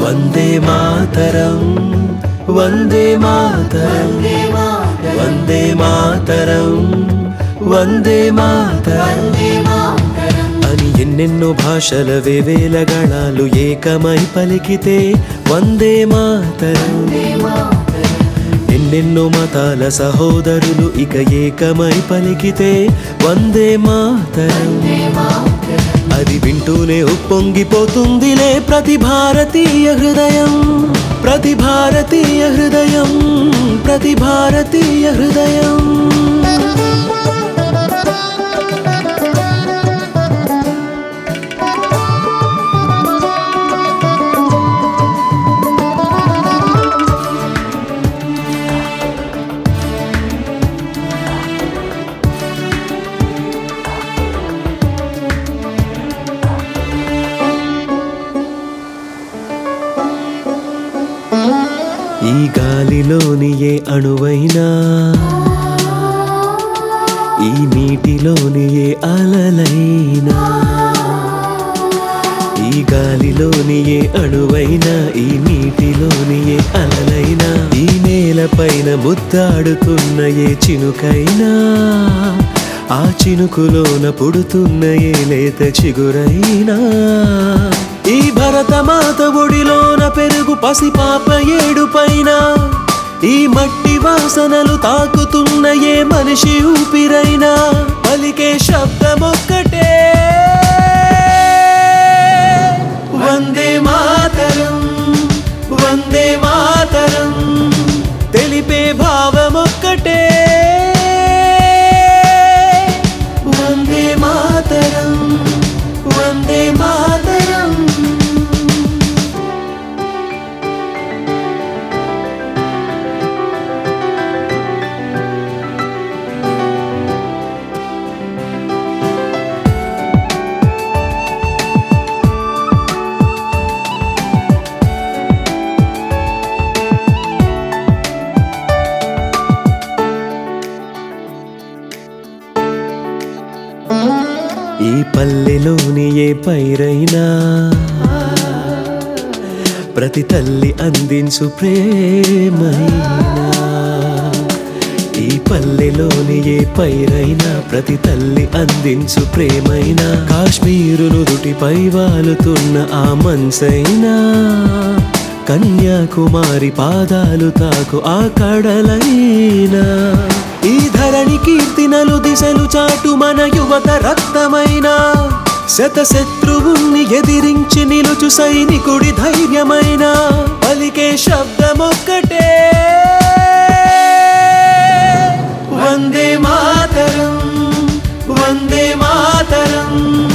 వందే మాతరం వందే మాతరం వందే మాతరం వందే మాతరం అని ఎన్నెన్నో భాషల వేవేల గణాలు ఏకమై పలికితే వందే మాతరం ఎన్నెన్నో మతాల సహోదరులు ఇక ఏకమై పలికితే వందే మాతరం అది వింటూనే ఉప్పొంగిపోతుందిలే ప్రతి భారతీయ హృదయం ప్రతి భారతీయ హృదయం ప్రతి భారతీయ హృదయం ఈ గాలిలోని ఏ అణువైనా ఈ నీటిలోని ఏ అలలైనా ఈ గాలిలోని ఏ అణువైనా ఈ నీటిలోని ఏ అలలైనా ఈ నేలపైన ముద్దాడుతున్న ఏ చినుకైనా ఆ చినుకులోన పుడుతున్న ఏ లేత చిగురైనా ఈ భరతమాత ఒడిలోన పెరుగు పసిపాప ఏడు పైన ఈ మట్టి వాసనలు తాకుతున్న ఏ మనిషి ఊపిరైనా పలికే శబ్దమొక్కటే వందే మాతరం వందే మాతరం తెలిపే భావమొక్కటే వందే మాతరం వందే మాతరం ఈ పల్లెలోని ఏ పైరైనా ప్రతి తల్లి అందించు ప్రేమైనా ఈ పల్లెలోని ఏ పైరైనా ప్రతి తల్లి అందించు ప్రేమైనా కాశ్మీరును దుటిపై వాలుతున్న ఆ మనసైనా కన్యాకుమారి పాదాలు తాకు ఆ కడలైనా ఈ ధరణి కీర్తినలు దిశలు చాటు మన యువత రక్తమైన శత శత్రువుణ్ణి ఎదిరించి నిలుచు సైనికుడి ధైర్యమైన పలికే శబ్దమొక్కటే వందే మాతరం వందే మాతరం